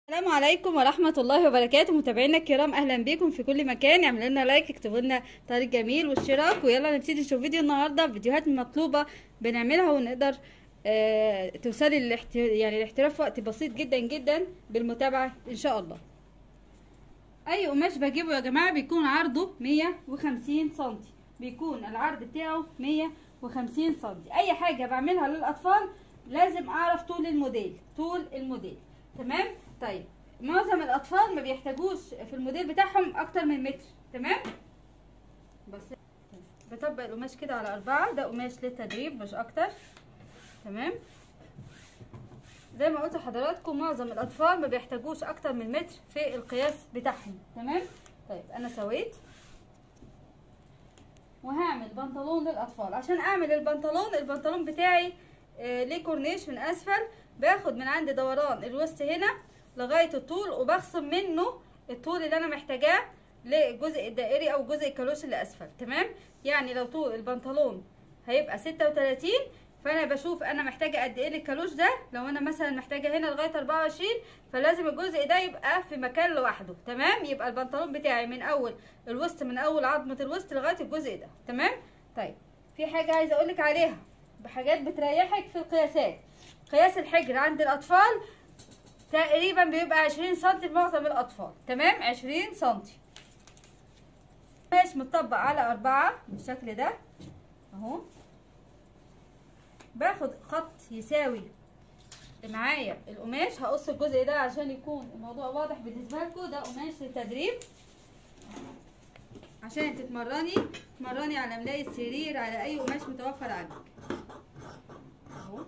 السلام عليكم ورحمة الله وبركاته متابعينا الكرام اهلا بيكم في كل مكان اعملوا لنا لايك اكتبوا لنا تعليق جميل واشتراك ويلا نبتدي نشوف فيديو النهارده فيديوهات مطلوبة بنعملها ونقدر آه توصلي للاحت... يعني الاحتراف في وقت بسيط جدا جدا بالمتابعة ان شاء الله اي قماش بجيبه يا جماعة بيكون عرضه 150 سنتي بيكون العرض بتاعه 150 سنتي اي حاجة بعملها للاطفال لازم اعرف طول الموديل طول الموديل تمام طيب معظم الاطفال ما بيحتاجوش في الموديل بتاعهم اكتر من متر تمام بس بطبق القماش كده على اربعة ده قماش للتدريب مش اكتر تمام زي ما قلت لحضراتكم معظم الاطفال ما بيحتاجوش اكتر من متر في القياس بتاعهم تمام طيب انا سويت وهعمل بنطلون للاطفال عشان اعمل البنطلون البنطلون بتاعي آه ليه كورنيش من اسفل باخد من عند دوران الوسط هنا لغايه الطول وبخصم منه الطول اللي انا محتاجاه للجزء الدائري او جزء الكالوش اللي اسفل تمام يعني لو طول البنطلون هيبقى 36 فانا بشوف انا محتاجه قد ايه للكالوش ده لو انا مثلا محتاجه هنا لغايه 24 فلازم الجزء ده يبقى في مكان لوحده تمام يبقى البنطلون بتاعي من اول الوسط من اول عظمه الوسط لغايه الجزء ده تمام طيب في حاجه عايزه اقولك عليها بحاجات بتريحك في القياسات قياس الحجر عند الاطفال تقريبا بيبقى عشرين سنتي لمعظم الاطفال تمام عشرين سنتي قماش متطبق على اربعة بالشكل ده اهو باخد خط يساوي معايا القماش هقص الجزء ده عشان يكون الموضوع واضح بالنسبه لكم ده قماش للتدريب عشان تتمرني تتمرني على ملاية السرير على اي قماش متوفر عندك اهو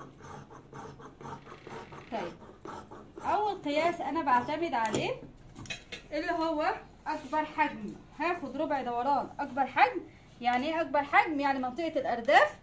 طيب اول قياس انا بعتمد عليه اللي هو اكبر حجم هاخد ربع دوران اكبر حجم يعني ايه اكبر حجم يعني منطقه الارداف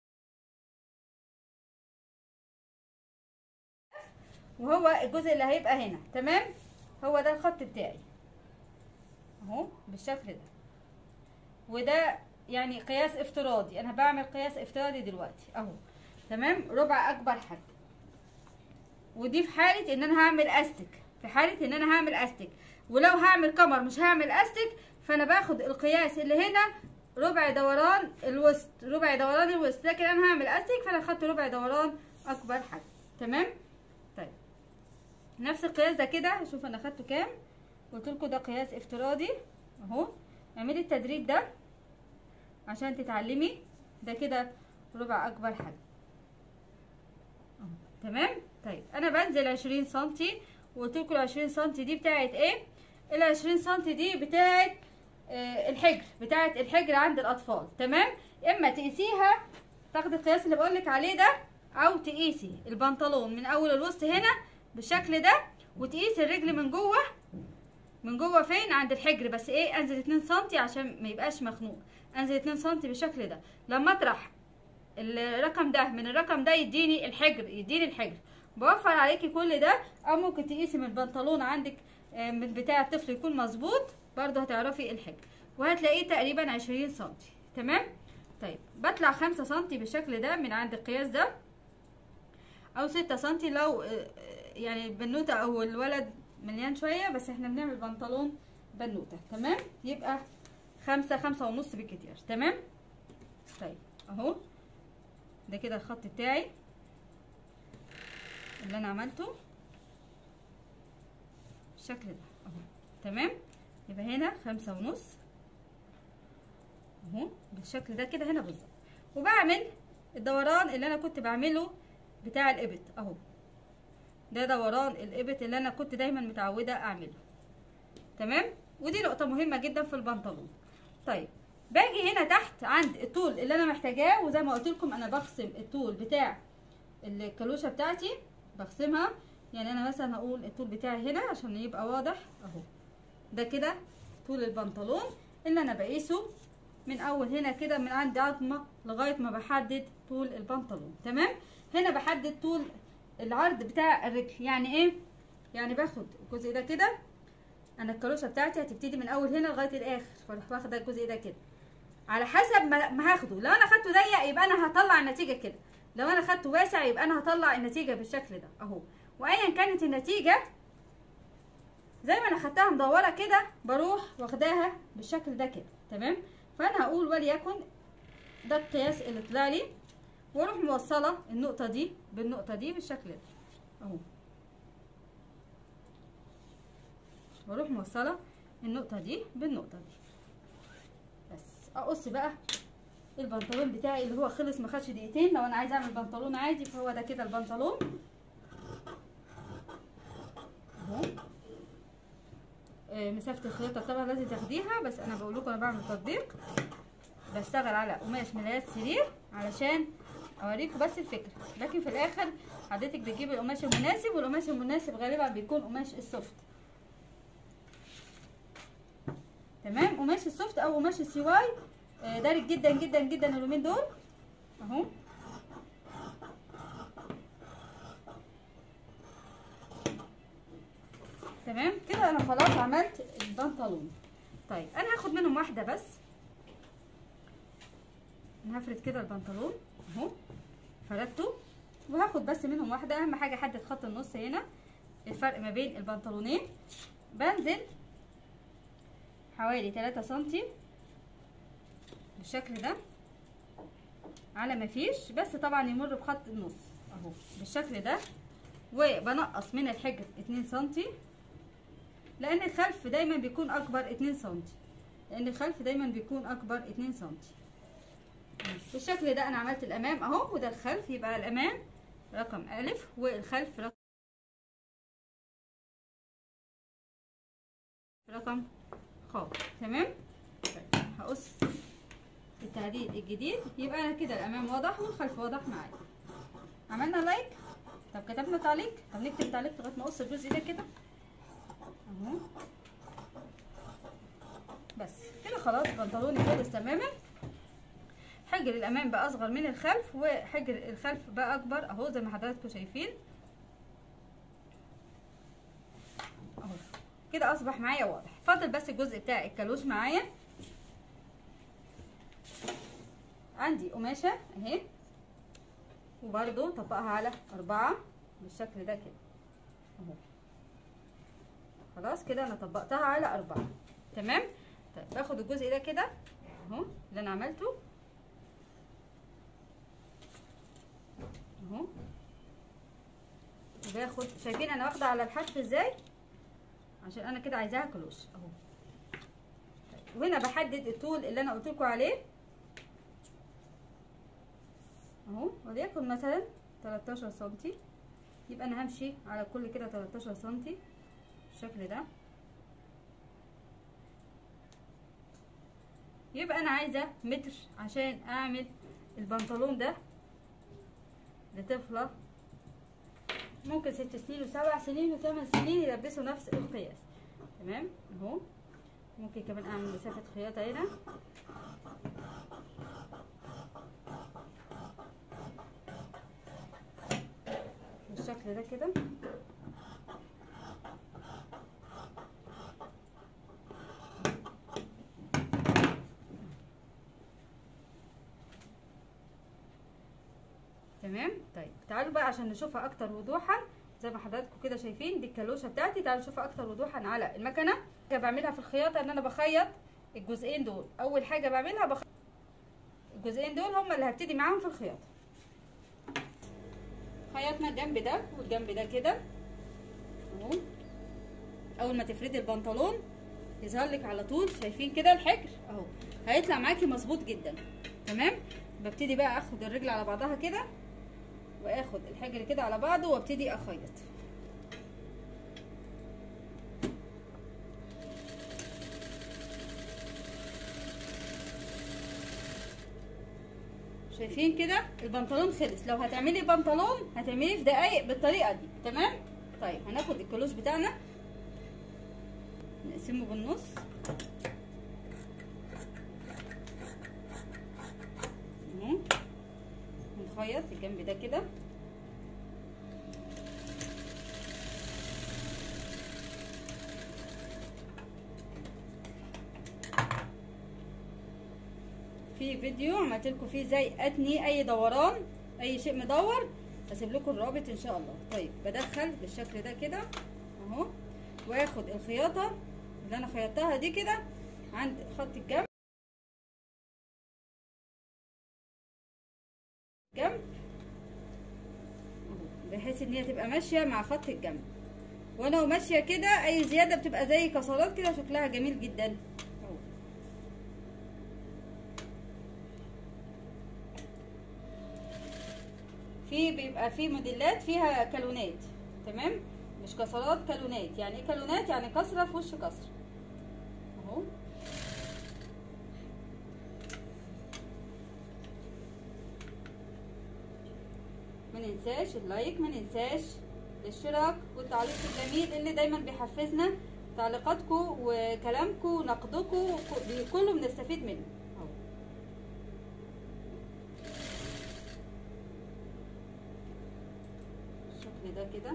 وهو الجزء اللي هيبقى هنا تمام هو ده الخط بتاعي اهو بالشكل ده وده يعني قياس افتراضي انا بعمل قياس افتراضي دلوقتي اهو تمام ربع اكبر حجم ودي في حاله ان انا هعمل استك في حاله ان انا هعمل استك ولو هعمل كمر مش هعمل استك فانا باخد القياس اللي هنا ربع دوران الوسط ربع دوران الوسط لكن انا هعمل استك فانا خدت ربع دوران اكبر حجم تمام طيب نفس القياس ده كده شوف انا خدته كام قلت لكم ده قياس افتراضي اهو اعملي التدريب ده عشان تتعلمي ده كده ربع اكبر حجم اهو تمام طيب انا بنزل عشرين سنتي وقلت لكم العشرين سنتي دي بتاعت ايه العشرين سنتي دي بتاعت آه الحجر بتاعت الحجر عند الاطفال تمام اما تقيسيها تاخدي القياس اللي بقولك عليه ده او تقيسي البنطلون من اول الوسط هنا بالشكل ده وتقيسي الرجل من جوه من جوه فين عند الحجر بس ايه انزل اتنين سنتي عشان ما يبقاش مخنوق انزل اتنين سنتي بالشكل ده لما اطرح الرقم ده من الرقم ده يديني الحجر يديني الحجر بوفر عليكي كل ده او ممكن تقيسي من البنطلون عندك من بتاع الطفل يكون مظبوط برضه هتعرفي الحجر وهتلاقيه تقريبا عشرين سنتي تمام طيب بطلع خمسة سنتي بالشكل ده من عند القياس ده او ستة سنتي لو يعني البنوتة او الولد مليان شوية بس احنا بنعمل بنطلون بنوتة تمام يبقى خمسة خمسة ونص بالكتير تمام طيب اهو ده كده الخط بتاعي اللي انا عملته بالشكل ده اهو تمام يبقى هنا خمسة ونص اهو بالشكل ده كده هنا بالظبط وبعمل الدوران اللي انا كنت بعمله بتاع الابط اهو ده دوران الابط اللي انا كنت دايما متعوده اعمله تمام ودي نقطه مهمه جدا في البنطلون طيب باجي هنا تحت عند الطول اللي انا محتاجاه وزي ما قلت لكم انا بخصم الطول بتاع الكالوشه بتاعتي بخصمها يعني انا مثلا هقول الطول بتاعي هنا عشان يبقى واضح اهو ده كده طول البنطلون اللي انا بقيسه من اول هنا كده من عند عظمه لغايه ما بحدد طول البنطلون تمام هنا بحدد طول العرض بتاع الرجل يعني ايه يعني باخد الجزء ده كده انا الكالوشه بتاعتي هتبتدي من اول هنا لغايه الاخر فاروح واخده الجزء ده كده على حسب ما, ما هاخده لو انا خدته ضيق يبقى انا هطلع النتيجه كده لو انا خدته واسع يبقى انا هطلع النتيجه بالشكل ده اهو وايا كانت النتيجه زي ما انا خدتها مدوره كده بروح واخداها بالشكل ده كده تمام فانا هقول وليكن ده القياس اللي طلع لي واروح موصله النقطه دي بالنقطه دي بالشكل ده اهو واروح موصله النقطه دي بالنقطه دي بس اقص بقى البنطلون بتاعي اللي هو خلص ما خدش دقيقتين لو انا عايزه اعمل بنطلون عادي فهو ده كده البنطلون اهو آه، مسافه الخياطه طبعا لازم تاخديها بس انا بقول لكم انا بعمل تطبيق بشتغل على قماش ملايات سرير علشان اوريكم بس الفكره لكن في الاخر حضرتك بتجيب القماش المناسب والقماش المناسب غالبا بيكون قماش السوفت تمام قماش السوفت او قماش السواي آه، دارج جدا جدا جدا اليومين دول اهو تمام كده انا خلاص عملت البنطلون طيب انا هاخد منهم واحده بس انا هفرد كده البنطلون اهو فردته وهاخد بس منهم واحده اهم حاجه احدد خط النص هنا الفرق ما بين البنطلونين بنزل حوالي 3 سنتي بالشكل ده على ما فيش بس طبعا يمر بخط النص اهو بالشكل ده وبنقص من الحجر 2 سنتي لان الخلف دايما بيكون اكبر 2 سنتي لان الخلف دايما بيكون اكبر 2 سنتي بالشكل ده انا عملت الامام اهو وده الخلف يبقى الامام رقم الف والخلف رقم رقم خ تمام طيب، هقص التعديل الجديد يبقى انا كده الامام واضح والخلف واضح معايا عملنا لايك طب كتبنا تعليق طب نكتب تعليق لغايه ما اقص الجزء ده كده اهو بس كده خلاص بنطلوني خلص تماما حجر الامام بقى اصغر من الخلف وحجر الخلف بقى اكبر اهو زي ما حضراتكم شايفين اهو كده اصبح معايا واضح فاضل بس الجزء بتاع الكالوش معايا عندي قماشه اهي وبرده طبقها على أربعة بالشكل ده كده اهو خلاص كده انا طبقتها على أربعة تمام طيب باخد الجزء ده كده اهو اللي انا عملته اهو وباخد شايفين انا واخده على الحرف ازاي عشان انا كده عايزاها كلوش اهو طيب، وهنا بحدد الطول اللي انا قلت لكم عليه اهو وليكن مثلا 13 سنتي يبقى انا همشي على كل كده 13 سنتي بالشكل ده يبقى انا عايزه متر عشان اعمل البنطلون ده لطفله ممكن ست سنين وسبع سنين وثمان سنين يلبسوا نفس القياس تمام اهو ممكن كمان اعمل مسافه خياطه هنا بالشكل ده كده تمام طيب تعالوا بقى عشان نشوفها اكتر وضوحا زي ما حضراتكم كده شايفين دي الكالوشه بتاعتي تعالوا نشوفها اكتر وضوحا على المكنه حاجه بعملها في الخياطه ان انا بخيط الجزئين دول اول حاجه بعملها بخيط الجزئين دول هم اللي هبتدي معاهم في الخياطه خيطنا الجنب ده والجنب ده كده اهو اول ما تفردي البنطلون يظهر لك على طول شايفين كده الحجر اهو هيطلع معاكي مظبوط جدا تمام ببتدي بقى اخد الرجل على بعضها كده واخد الحجر كده على بعضه وابتدي اخيط شايفين كده البنطلون خلص لو هتعملي بنطلون هتعمليه في دقايق بالطريقه دي تمام طيب هناخد الكلوش بتاعنا نقسمه بالنص اهو ونخيط الجنب ده كده في فيديو عملت لكم فيه ازاي اتني اي دوران اي شيء مدور هسيب لكم الرابط ان شاء الله طيب بدخل بالشكل ده كده اهو واخد الخياطه اللي انا خيطتها دي كده عند خط الجنب جنب بحيث ان هي تبقى ماشيه مع خط الجنب وانا وماشيه كده اي زياده بتبقى زي كسرات كده شكلها جميل جدا أهو. في بيبقى في موديلات فيها كالونات تمام مش كسرات كالونات يعني ايه كالونات يعني كسره في وش كسر اهو ما ننساش اللايك ما ننساش الاشتراك والتعليق الجميل اللي دايما بيحفزنا تعليقاتكم وكلامكم ونقدكم كله بنستفيد منه أهو. الشكل ده كده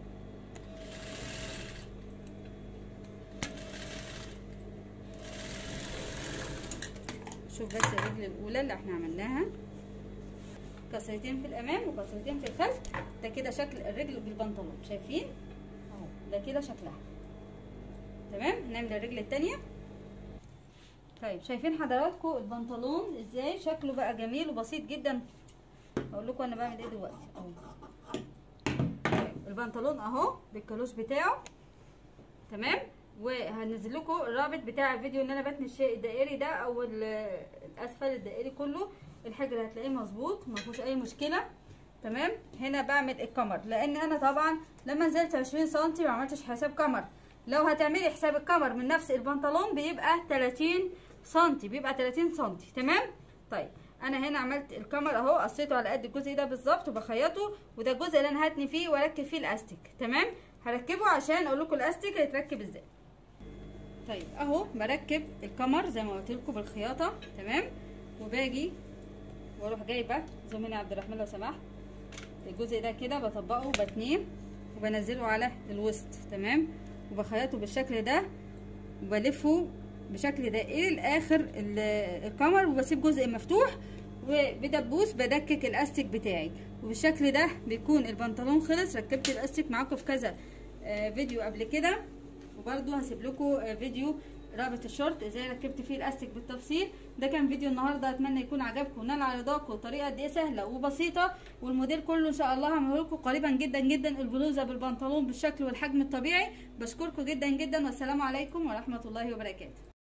شوف بس الرجل الاولى اللي احنا عملناها كسرتين في الامام وكسرتين في الخلف ده كده شكل الرجل بالبنطلون شايفين اهو ده كده شكلها تمام نعمل الرجل التانية طيب شايفين حضراتكم البنطلون ازاي شكله بقى جميل وبسيط جدا اقول لكم انا بعمل ايه دلوقتي اهو طيب البنطلون اهو بالكالوش بتاعه تمام وهنزل لكم الرابط بتاع الفيديو ان انا بتني الشيء الدائري ده او الاسفل الدائري كله الحجر هتلاقيه مظبوط ما فيهوش اي مشكله تمام هنا بعمل الكمر لان انا طبعا لما نزلت 20 سم ما عملتش حساب كمر لو هتعملي حساب الكمر من نفس البنطلون بيبقى 30 سم بيبقى 30 سم تمام طيب انا هنا عملت الكمر اهو قصيته على قد الجزء ده بالظبط وبخيطه وده الجزء اللي انا هتني فيه واركب فيه الاستيك تمام هركبه عشان اقول لكم الاستيك هيتركب ازاي طيب اهو بركب الكمر زي ما قلت لكم بالخياطه تمام وباجي واروح جايبه زوم هنا يا عبد الرحمن لو سمحت الجزء ده كده بطبقه بتنيه وبنزله على الوسط تمام وبخيطه بالشكل ده وبلفه بشكل دائري لاخر الكمر وبسيب جزء مفتوح وبدبوس بدكك الاستيك بتاعي وبالشكل ده بيكون البنطلون خلص ركبت الاستيك معاكم في كذا فيديو قبل كده وبرده هسيب لكم فيديو رابط الشورت ازاي ركبت فيه الاستيك بالتفصيل ده كان فيديو النهارده اتمنى يكون عجبكم ونال على رضاكم طريقه قد ايه سهله وبسيطه والموديل كله ان شاء الله هعمله لكم قريبا جدا جدا البلوزه بالبنطلون بالشكل والحجم الطبيعي بشكركم جدا جدا والسلام عليكم ورحمه الله وبركاته